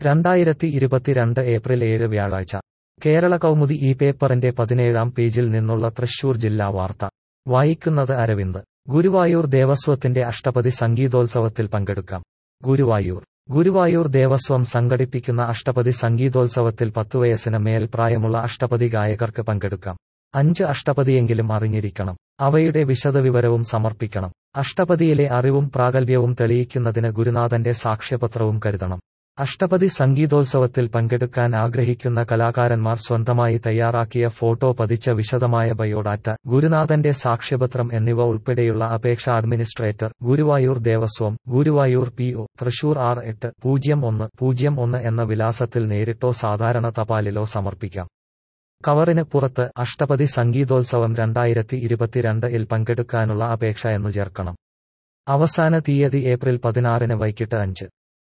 രണ്ടായിരത്തി ഇരുപത്തിരണ്ട് ഏപ്രിൽ ഏഴ് വ്യാഴാഴ്ച കേരള കൗമുദി ഈ പേപ്പറിന്റെ പതിനേഴാം പേജിൽ നിന്നുള്ള തൃശൂർ ജില്ലാ വാർത്ത വായിക്കുന്നത് അരവിന്ദ് ഗുരുവായൂർ ദേവസ്വത്തിന്റെ അഷ്ടപതി സംഗീതോത്സവത്തിൽ പങ്കെടുക്കാം ഗുരുവായൂർ ഗുരുവായൂർ ദേവസ്വം സംഘടിപ്പിക്കുന്ന അഷ്ടപതി സംഗീതോത്സവത്തിൽ പത്തുവയസ്സിന് മേൽ പ്രായമുള്ള അഷ്ടപതി ഗായകർക്ക് പങ്കെടുക്കാം അഞ്ച് അഷ്ടപതിയെങ്കിലും അറിഞ്ഞിരിക്കണം അവയുടെ വിശദവിവരവും സമർപ്പിക്കണം അഷ്ടപതിയിലെ അറിവും പ്രാഗൽഭ്യവും തെളിയിക്കുന്നതിന് ഗുരുനാഥന്റെ സാക്ഷ്യപത്രവും കരുതണം അഷ്ടപതി സംഗീതോത്സവത്തിൽ പങ്കെടുക്കാൻ ആഗ്രഹിക്കുന്ന കലാകാരന്മാർ സ്വന്തമായി തയ്യാറാക്കിയ ഫോട്ടോ പതിച്ച വിശദമായ ബയോഡാറ്റ ഗുരുനാഥന്റെ സാക്ഷ്യപത്രം എന്നിവ ഉൾപ്പെടെയുള്ള അപേക്ഷ administrator Guruvayur Devaswom Guruvayur P O Thrissur ആറ് എട്ട് പൂജ്യം ഒന്ന് പൂജ്യം ഒന്ന് എന്ന വിലാസത്തിൽ നേരിട്ടോ സാധാരണ തപാലിലോ സമർപ്പിക്കാം കവറിന് പുറത്ത് അഷ്ടപതി സംഗീതോത്സവം രണ്ടായിരത്തി ഇരുപത്തിരണ്ട് ഇൽ പങ്കെടുക്കാനുള്ള അപേക്ഷ എന്നു ചേർക്കണം അവസാന തീയതി ഏപ്രിൽ പതിനാറിന് വൈകിട്ട് അഞ്ച്